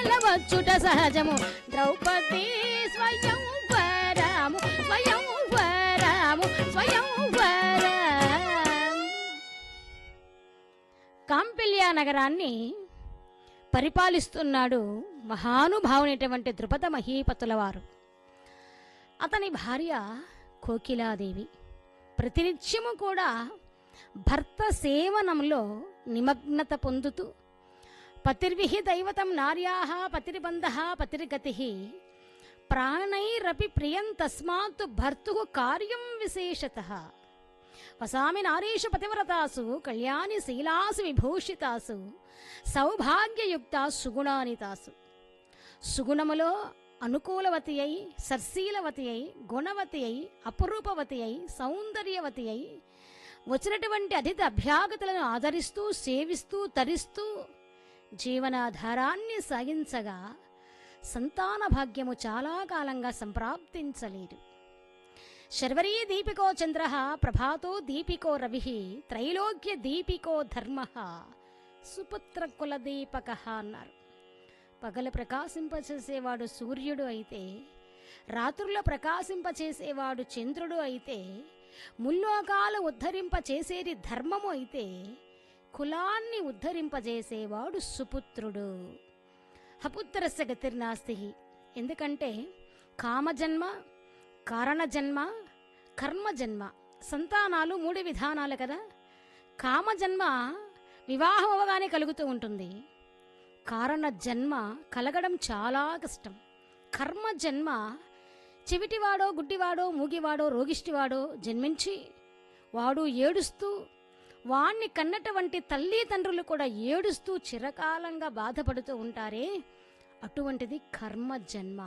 వెళ్ళవచ్చుట సహజము ద్రౌపది స్వయం వరము స్వయం వరము స్వయం వరం కాంపిల్య నగరాన్ని పరిపాలిస్తున్నాడు మహానుభావునైనటువంటి ద్రుపద మహీపతుల వారు అతని భార్య కోకిలాదేవి ప్రతినిత్యము కూడా భర్త సేవనంలో నిమగ్నత పొందుతూ పతిర్విహి దైవతం నార్యాః పతిర్బంధః పతిర్గతిః ప్రాణైరపి ప్రియం తస్మాత్ భర్తుః కార్యం విశేషతః వసామి నారీషు పతివ్రతాసు కళ్యాణి శీలాసు విభూషితాసు సౌభాగ్యయుక్త సుగుణాని తాసు సుగుణములో అనుకూలవతి అయి సర్శీలవతి అయి గుణవతి అయి అపురూపవతి అయి సౌందర్యవతి అయి వచ్చినటువంటి అధిత అభ్యాగతులను ఆదరిస్తూ సేవిస్తూ తరిస్తూ జీవనాధారాన్ని సాగించగా సంతాన భాగ్యము చాలా కాలంగా సంప్రాప్తించలేదు శర్వరీ దీపికో చంద్ర ప్రభాతో దీపికో రవి త్రైలోక్య దీపికో ధర్మ సుపుత్ర కులదీపక అన్నారు పగలు ప్రకాశింపచేసేవాడు సూర్యుడు అయితే రాత్రుల ప్రకాశింపచేసేవాడు చంద్రుడు అయితే ముల్లోకాలు ఉద్ధరింపచేసేది ధర్మము అయితే కులాన్ని ఉద్ధరింపజేసేవాడు సుపుత్రుడు హపుత్రస్య గతిర్నాస్తి ఎందుకంటే కామజన్మ కారణజన్మ కర్మజన్మ సంతానాలు మూడు విధానాలు కదా కామజన్మ వివాహం అవగానే కలుగుతూ ఉంటుంది కారణ జన్మ కలగడం చాలా కష్టం కర్మ జన్మ చెవిటివాడో గుడ్డివాడో మూగివాడో రోగిష్టివాడో జన్మించి వాడు ఏడుస్తూ వాణ్ణి కన్నటువంటి తల్లి తండ్రులు కూడా ఏడుస్తూ చిరకాలంగా బాధపడుతూ ఉంటారే అటువంటిది కర్మ జన్మ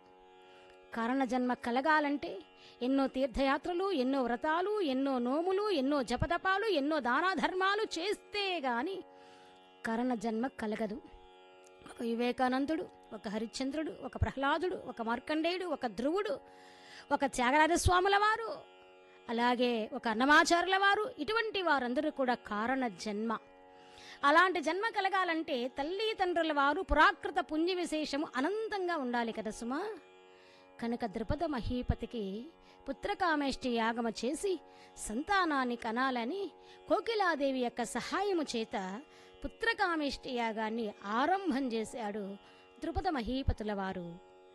కారణ జన్మ కలగాలంటే ఎన్నో తీర్థయాత్రలు ఎన్నో వ్రతాలు ఎన్నో నోములు ఎన్నో జపతపాలు ఎన్నో దానాధర్మాలు చేస్తే గాని కరణ జన్మ కలగదు ఒక వివేకానందుడు ఒక హరిశ్చంద్రుడు ఒక ప్రహ్లాదుడు ఒక మార్కండేయుడు ఒక ధ్రువుడు ఒక త్యాగరాజస్వాముల వారు అలాగే ఒక అన్నమాచారుల వారు ఇటువంటి వారందరూ కూడా కారణ జన్మ అలాంటి జన్మ కలగాలంటే తల్లి తండ్రుల వారు పురాకృత పుణ్య విశేషము అనంతంగా ఉండాలి కదా సుమా కనుక ద్రుపద మహీపతికి పుత్రకామేష్టి యాగమ చేసి సంతానాన్ని కనాలని కోకిలాదేవి యొక్క సహాయము చేత పుత్రకామేష్టి యాగాన్ని ఆరంభం చేశాడు ద్రుపద మహీపతుల వారు